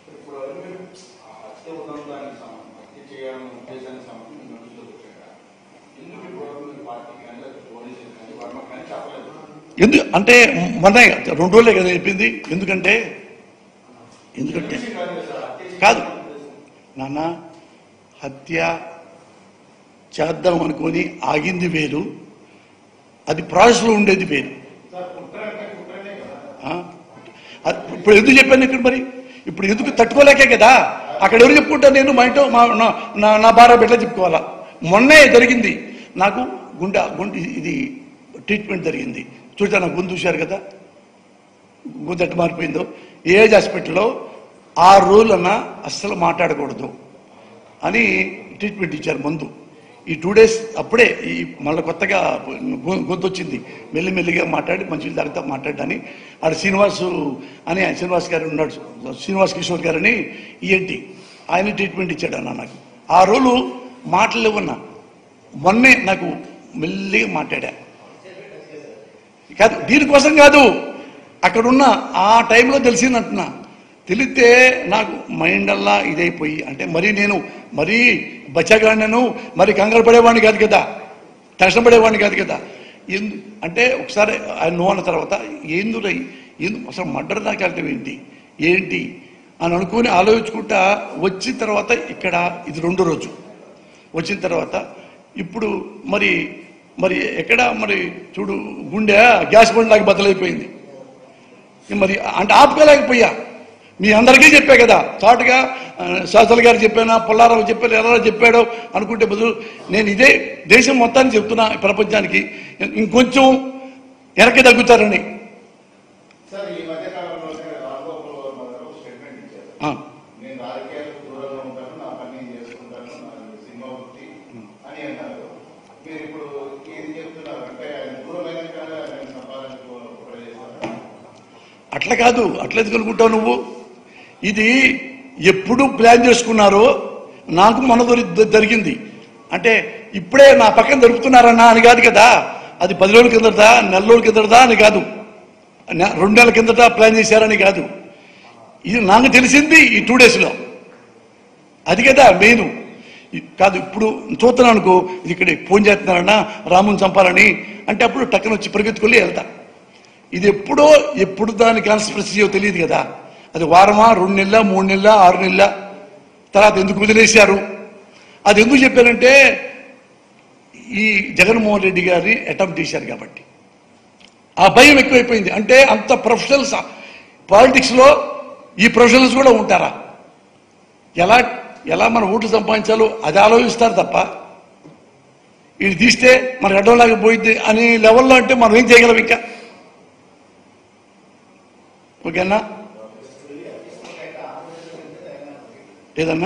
ఇప్పుడు మీరు ఆ హత్య ఉదంతానికి సంబంధం హత్య చేయాలనే ఉద్దేశానికి సంబంధించి మీ నోటీసులు వచ్చాక ఎందుకు ఇప్పుడు మీరు పార్టీకి కానీ లేదా పోలీసులు కానీ వర్మ కానీ చెప్పలేదు ఎందుకు అంటే మొన్న రెండు రోజులే కదా చెప్పింది ఎందుకంటే ఎందుకంటే తెలిసి కాదు కదా సార్, హత్య చేయాలనే కాదు. ఉద్దేశం. నాన్న హత్య చేద్దాం అనుకొని ఆగింది వేరు అది ప్రాసెస్లో ఉండేది వేరు సార్ కుట్ర అంటే కుట్రనే కదా ఆ? అది ఇప్పుడు ఎందుకు చెప్పాను ఇక్కడ మరి ఇప్పుడు ఎందుకు తట్టుకోలేకే కదా అక్కడ ఎవరు చెప్పుకుంటా నేను మా ఇంట్లో మా నా- నా నా భార్య బిడ్డ చెప్పుకోవాలా మొన్నే జరిగింది నాకు గుండె గుండె ఇది ట్రీట్మెంట్ జరిగింది చూసా నాకు గొంతు చూశారు కదా గొంతు ఎట్ట మారిపోయిందో ఏజ్ హాస్పిటల్లో ఆరు రోజులన్నా అస్సలు మాట్లాడకూడదు అని ట్రీట్మెంట్ ఇచ్చారు మందు ఈ టూ డేస్ అప్పుడే ఈ మళ్ళీ కొత్తగా గొ- గొంతు వచ్చింది మెల్లిమెల్లిగా మాట్లాడి మంచి తాగుతా మాట్లాడని ఆడ శ్రీనివాసు అని ఆయన శ్రీనివాస్ గారు ఉన్నాడు శ్రీనివాస్ కిషోర్ గారని ఈఎన్టీ ఆయన ట్రీట్మెంట్ ఇచ్చాడు అన్న నాకు ఆ రోజు మాటలు ఇవ్వన్నా మొన్నే నాకు మెల్లిగా మాట్లాడా కాదు దీనికోసం కాదు అక్కడున్న ఆ టైంలో తెలిసిందంటున్నా తెలిస్తే నాకు మైండ్ అల్లా ఇదైపోయి అంటే మరి నేను మరీ బచ్చగాడినను మరి కంగారు పడేవాడిని కాదు కదా టెన్షన్ పడేవాడిని కాదు కదా ఎందు అంటే ఒకసారి ఆయన నువ్వు అన్న తర్వాత ఏందులై ఎందు అసలు మర్డర్ దాకా వెళ్ళటం ఏంటి ఏంటి అని అనుకుని ఆలోచించుకుంటా వచ్చిన తర్వాత ఇక్కడ ఇది రెండో రోజు వచ్చిన తర్వాత ఇప్పుడు మరి మరి ఎక్కడ మరి చూడు గుండె గ్యాస్ బండ్లాగా బద్దలైపోయింది మరి అంటే ఆపుకోలేకపోయా మీ అందరికీ చెప్పా కదా థాట్గా శాస్త్రుల గారు చెప్పానా పుల్లారావు చెప్పారు ఎలా చెప్పాడో అనుకుంటే బదులు నేను ఇదే దేశం మొత్తానికి చెప్తున్నా ఈ ప్రపంచానికి ఇంకొంచెం వెనక్కి తగ్గుతారని సార్ ఈ మధ్య కాలంలో రాజగోపాల్ వర్మ గారు స్టేట్మెంట్ ఇచ్చారు ఆ, నేను రాజకీయాలకు దూరంగా ఉంటాను నా పని నేను చేసుకుంటాను నా సినిమా వృత్తి అని అన్నారు మీరు ఇప్పుడు ఏం చెప్తున్నారు అంటే ఆయన దూరమైనాక నేను సంపాదన కూడా చేశాను అట్లా కాదు అట్లా ఎందుకు అనుకుంటావు నువ్వు ఇది ఎప్పుడు ప్లాన్ చేసుకున్నారో నాకు మన దొరి- జరిగింది అంటే ఇప్పుడే నా పక్కన దొరుకుతున్నారన్నా అని కాదు కదా అది పది రోజుల కిందట నెల రోజుల కిందట అని కాదు నె- రెండు నెలల కిందట ప్లాన్ చేశారని కాదు ఇది నాకు తెలిసింది ఈ టూ డేస్లో అది కదా మెయిన్ కాదు ఇప్పుడు చూస్తున్నాను అనుకో ఇది ఇక్కడ ఫోన్ చేస్తున్నారన్నా రాముని చంపాలని అంటే అప్పుడు టక్కన వచ్చి పరిగెత్తుకొని వెళ్తా ఇది ఎప్పుడో ఎప్పుడు దాని కాన్స్పిరసీయో తెలియదు కదా అది వారమా రెండు నెలల మూడు నెలల ఆరు నెలల తర్వాత ఎందుకు వదిలేశారు అది ఎందుకు చెప్పారంటే ఈ జగన్మోహన్ రెడ్డి గారిని అటెంప్ట్ చేశారు కాబట్టి ఆ భయం ఎక్కువైపోయింది అంటే అంత ప్రొఫెషనల్స్ పాలిటిక్స్లో ఈ ప్రొఫెషనల్స్ కూడా ఉంటారా ఎలా ఎలా మన ఓట్లు సంపాదించాలో అది ఆలోచిస్తారు తప్ప ఇది తీస్తే మనకు అడ్డంలాగా పోయింది అనే లెవెల్లో అంటే మనం ఏం చేయగలం ఇంకా ఓకేనా ఏదన్నా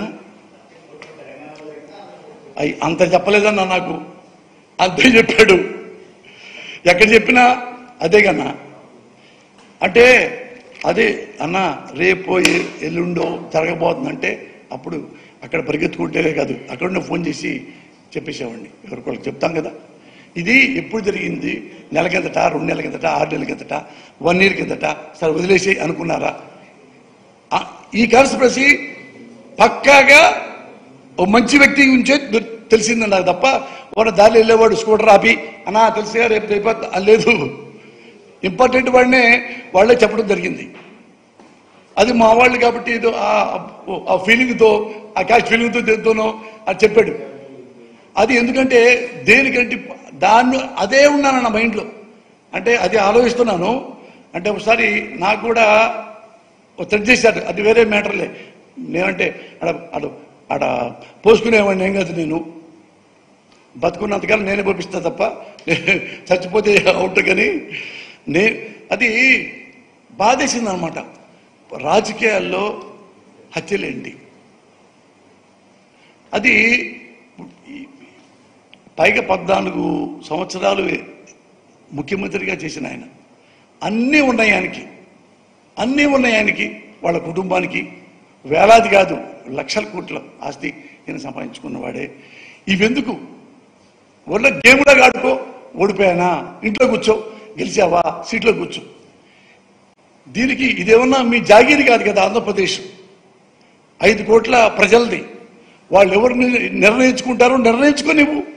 అయి అంత చెప్పలేదన్నా నాకు అంతే చెప్పాడు ఎక్కడ చెప్పినా అదే కన్నా అంటే అదే అన్న రేపో ఎ- ఎల్లుండో జరగబోతుందంటే అప్పుడు అక్కడ పరిగెత్తుకుంటే కాదు అక్కడ ఫోన్ చేసి చెప్పేసేవాడిని ఎవరికొకరికి చెప్తాం కదా ఇది ఎప్పుడు జరిగింది నెల కిందట రెండు నెలల కిందట ఆరు నెలల కిందట వన్ ఇయర్ కిందట సరే వదిలేసి అనుకున్నారా ఆ, ఈ కాన్స్పిరసీ పక్కాగా ఓ మంచి వ్యక్తి గురించే తె- తెలిసింది నాకు తప్ప వాడు దారిలో వెళ్ళేవాడు స్కూటర్ ఆపి అన్నా తెలిసిగా రేపు రేపు అని లేదు ఇంపార్టెంట్ వాడినే వాళ్ళే చెప్పడం జరిగింది అది మా వాళ్ళు కాబట్టి ఏదో ఆ- ఆ ఫీలింగ్తో ఆ క్యాష్ ఫీలింగ్తో దేంతోనో అది చెప్పాడు అది ఎందుకంటే దేనికంటే దాన్ని అదే ఉన్నాను నా మైండ్లో అంటే అది ఆలోచిస్తున్నాను అంటే ఒకసారి నాకు కూడా థ్రెడ్ చేశారు అది వేరే మ్యాటర్లే నేనంటే అడ అడ ఆడ పోసుకునేవాడిని ఏం కాదు నేను బతుకున్నంతకాలం నేనే పంపిస్తా తప్ప చచ్చిపోతే అవుట్ కానీ నే అది బాధేసింది అనమాట రాజకీయాల్లో హత్యలేంటి అది పైగా పద్నాలుగు సంవత్సరాలు ముఖ్యమంత్రిగా చేసిన ఆయన అన్నీ ఉన్నాయి ఆయనకి అన్నీ ఉన్నాయి ఆయనకి వాళ్ళ కుటుంబానికి వేలాది కాదు లక్షల కోట్ల ఆస్తి ఈయన సంపాదించుకున్నవాడే ఇవెందుకు ఊళ్ళో గేమ్లాగా ఆడుకో ఓడిపోయానా ఇంట్లో కూర్చో గెలిచావా సీట్లో కూర్చో దీనికి ఇదేమన్నా మీ జాగీరి కాదు కదా ఆంధ్రప్రదేశ్ ఐదు కోట్ల ప్రజలది వాళ్ళు ఎవరు నిర్ణయించుకుంటారో నిర్ణయించుకో నువ్వు